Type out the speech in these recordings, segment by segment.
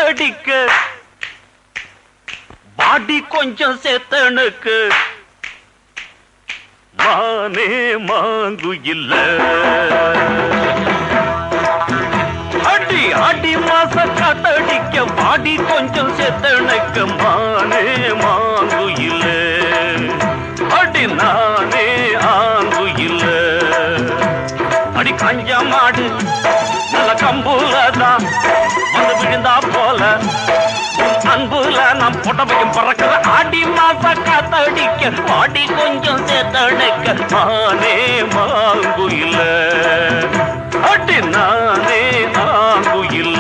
காத்தடிக்க பாடி கொஞ்சம் சேத்தனுக்கு மானே மாங்கு இல்ல அடி அடி மாச காத்தடிக்க பாடி கொஞ்சம் சேத்தனுக்கு மானே மாங்கு இல்ல அடி நானே ஆங்கு இல்ல அடி கஞ்ச மாடு நல்ல கம்புல தான் வந்து விழுந்தா போல உன் அன்புல நாம் புடவையும் பறக்கிற ஆடி மாச காத்தடிக்க பாடி கொஞ்சம் சேர்த்தடைக்க நானே மாங்கு இல்ல அடி நானே ஆங்கு இல்ல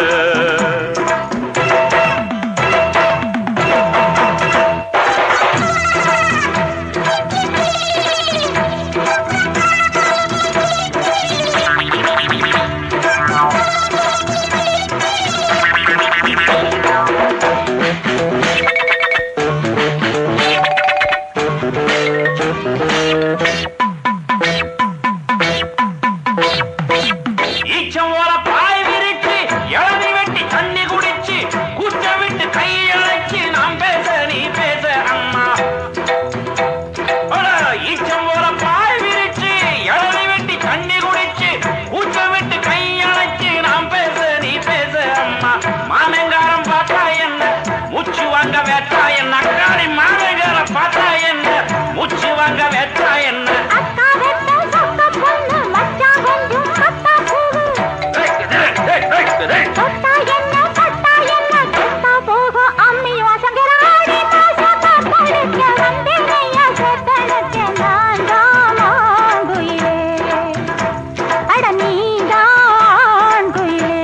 ஈச்சம் போல பாய் விரிச்சு இளநி வெட்டி தண்ணி குடிச்சு கூச்ச விட்டு கை அழைச்சு நாம் பேச நீ பேச அம்மா அட, ஈச்சம் போல பாய் விரிச்சு இளநி வெட்டி தண்ணி குடிச்சு கூச்ச விட்டு கை அழைச்சு நாம் பேச நீ பேச அம்மா மாமங்காரம் பார்த்தா என்ன மூச்சு வாங்க வேட்டா என்ன அக்காடி மாமங்காரம் பார்த்தா என்ன மூச்சு வாங்க வேட்டா என்ன அக்கா வெட்ட சொக்க பொண்ணு மச்சான் கொஞ்சம் கத்தா பூவு தொட்டா என்ன தொட்டா என்ன தொட்டா போகும் அம்மி வாசங்கிற ஆடி மாசம் காத்தடிக்க வந்தேனையா சேத்தனுக்கு நான் தான் ஆண்குயிலே அட நீதான் ஆண்குயிலே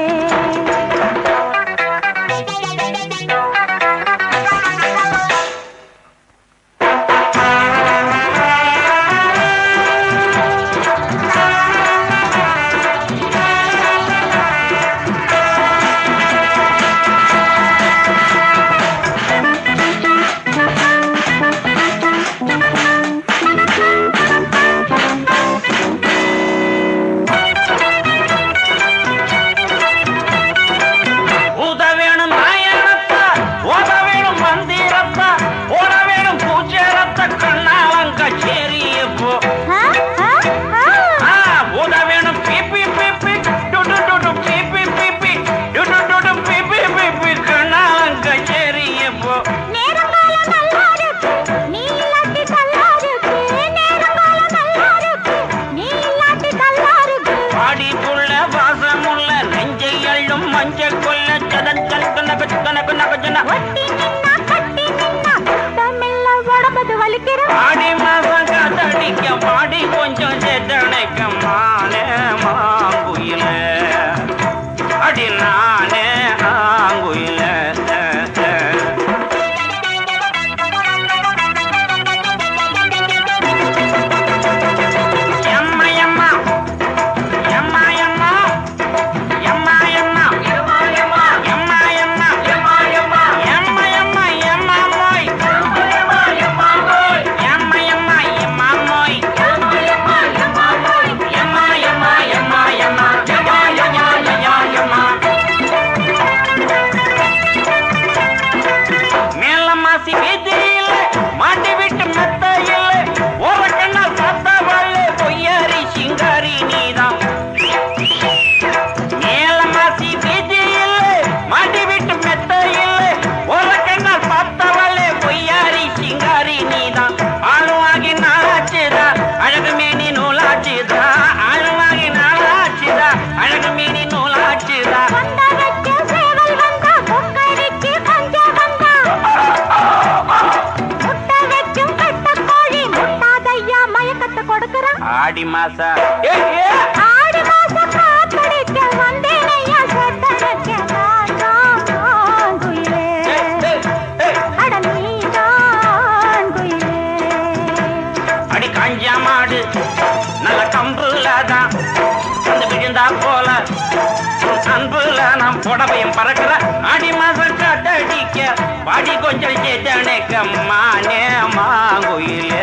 ஊத வேணும் நாயனத்த ஓத வேணும் மந்திரத்த ஓட வேணும் பூஜரத்த கண்ணாலங்க சேரிய போ ஆ ஆ ஆ ஆ, ஊத வேணும் பிபி பிபி டுடு டுடு பிபி பிபி டுடு டுடு பிபி பிபி கண்ணாலங்க சேரிய போ நேரங்காலம் நல்லா இருக்கு நீ இல்லாட்டி நல்லா இருக்கு நேரங்காலம் நல்லா இருக்கு நீ இல்லாட்டி நல்லா இருக்கு பாடிக்குள்ள வாசமுள்ள நெஞ்சை அள்ளும் மஞ்ச கொல்ல சதஞ்சல் கனக கனக நகஜன ஒட்டி நின்னா கட்டி நின்னா தமிழ்ல உடம்பது வலிக்கிற ஆடி மாசம் காத்தடிக்க பாடி கொஞ்சம் சேத்தனைக்க மானே மாங்குயில அடி நானே ஆங்குயில எம்மா எம்மா எம்மா எம்மா எம்மா எம்மா எம்மா எம்மா எம்மா எம்மா எம்மா எம்மா எம்மா எம்மா எம்மா மோய் எம்மா எம்மா மோய் எம்மா எம்மா எம்மா மோய் எம்மா எம்மா எம்மா மோய் எம்மா எம்மா எம்மா எம்மா எம்மா எம்மா எம்மா மேல மாசி வீதியில மாட்டி விட்டு மெத்த இல்ல ஒரு கண்ணா சத்த வள்ளு பொய்யாரி சிங்காரி நீதான் மேல மாசி வீதியில மாட்டி விட்டு மெத்த இல்ல ஒரு கண்ணா சத்த வள்ளு பொய்யாரி சிங்காரி நீதான் ஆளுவாகி நாளாச்சுதா அழகு மேனி நூலாச்சுதா ஆளுவாகி நாளாச்சுதா அழகு மேனி நூலாச்சுதா வந்த வச்ச சேவல் வந்தா கொக்கரிக்கு கொஞ்சம் வந்தா முட்டை வைக்கும் கட்ட கோழி முட்டாதையா மயக்கத்தை கொடுக்குறான் ஆடி மாசா ஏ ஏ ஆடி மாசம் காத்தடிக்க வந்தேனையா சொத்தனுக்கு நான் தான் குயிலே அட நீதான் குயிலே அடி காஞ்ச மாடு நல்ல கம்புல தான் வந்து விழுந்தா போல உன் அன்புல நாம் புடவையும் பறக்கிற அடி மாசம் காட்டடிக்க பாடி கொஞ்சம் சேத்தனைக்க மானே மாங்குயிலே